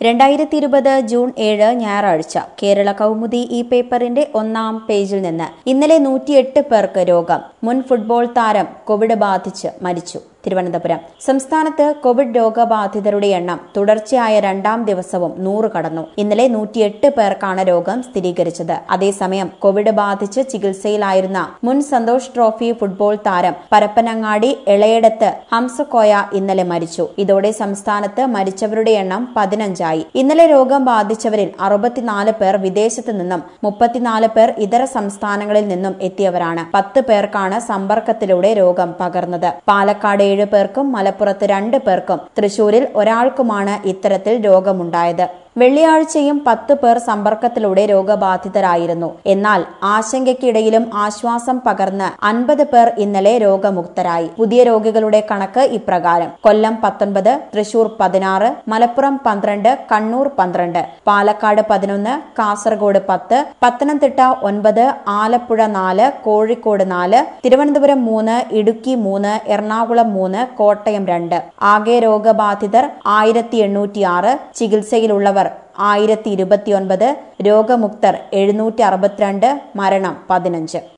രണ്ടായിരത്തി ഇരുപത് ജൂൺ ഏഴ് ഞായറാഴ്ച കേരള കൗമുദി ഈ പേപ്പറിന്റെ ഒന്നാം പേജിൽ നിന്ന് ഇന്നലെ നൂറ്റിയെട്ട് പേർക്ക് രോഗം മുൻ ഫുട്ബോൾ താരം കോവിഡ് ബാധിച്ച് മരിച്ചു തിരുവനന്തപുരം സംസ്ഥാനത്ത് കോവിഡ് രോഗബാധിതരുടെ എണ്ണം തുടർച്ചയായ രണ്ടാം ദിവസവും നൂറ് കടന്നു ഇന്നലെ നൂറ്റിയെട്ട് പേർക്കാണ് രോഗം സ്ഥിരീകരിച്ചത് അതേസമയം കോവിഡ് ബാധിച്ച് ചികിത്സയിലായിരുന്ന മുൻ സന്തോഷ് ട്രോഫി ഫുട്ബോൾ താരം പരപ്പനങ്ങാടി എളയടത്ത് ഹംസക്കോയ ഇന്നലെ മരിച്ചു ഇതോടെ സംസ്ഥാനത്ത് മരിച്ചവരുടെ എണ്ണം പതിനഞ്ചായി ഇന്നലെ രോഗം ബാധിച്ചവരിൽ അറുപത്തിനാല് പേർ വിദേശത്ത് നിന്നും മുപ്പത്തിനാല് പേർ ഇതര സംസ്ഥാനങ്ങളിൽ നിന്നും എത്തിയവരാണ് പത്ത് പേർക്കാണ് സമ്പർക്കത്തിലൂടെ രോഗം പകർന്നത് പാലക്കാട് ഏഴ് പേർക്കും മലപ്പുറത്ത് രണ്ട് പേർക്കും തൃശൂരിൽ ഒരാൾക്കുമാണ് ഇത്തരത്തിൽ രോഗമുണ്ടായത് വെള്ളിയാഴ്ചയും പത്ത് പേർ സമ്പർക്കത്തിലൂടെ രോഗബാധിതരായിരുന്നു എന്നാൽ ആശങ്കയ്ക്കിടയിലും ആശ്വാസം പകർന്ന് അൻപത് പേർ ഇന്നലെ രോഗമുക്തരായി പുതിയ രോഗികളുടെ കണക്ക് ഇപ്രകാരം കൊല്ലം പത്തൊൻപത് തൃശൂർ പതിനാറ് മലപ്പുറം പന്ത്രണ്ട് കണ്ണൂർ പന്ത്രണ്ട് പാലക്കാട് പതിനൊന്ന് കാസർഗോഡ് പത്ത് പത്തനംതിട്ട ഒൻപത് ആലപ്പുഴ നാല് കോഴിക്കോട് നാല് തിരുവനന്തപുരം മൂന്ന് ഇടുക്കി മൂന്ന് എറണാകുളം മൂന്ന് കോട്ടയം രണ്ട് ആകെ രോഗബാധിതർ ആയിരത്തി എണ്ണൂറ്റിയാറ് ചികിത്സയിലുള്ളവർ ആയിരത്തി ഇരുപത്തിയൊൻപത് രോഗമുക്തർ എഴുന്നൂറ്റി അറുപത്തിരണ്ട് മരണം പതിനഞ്ച്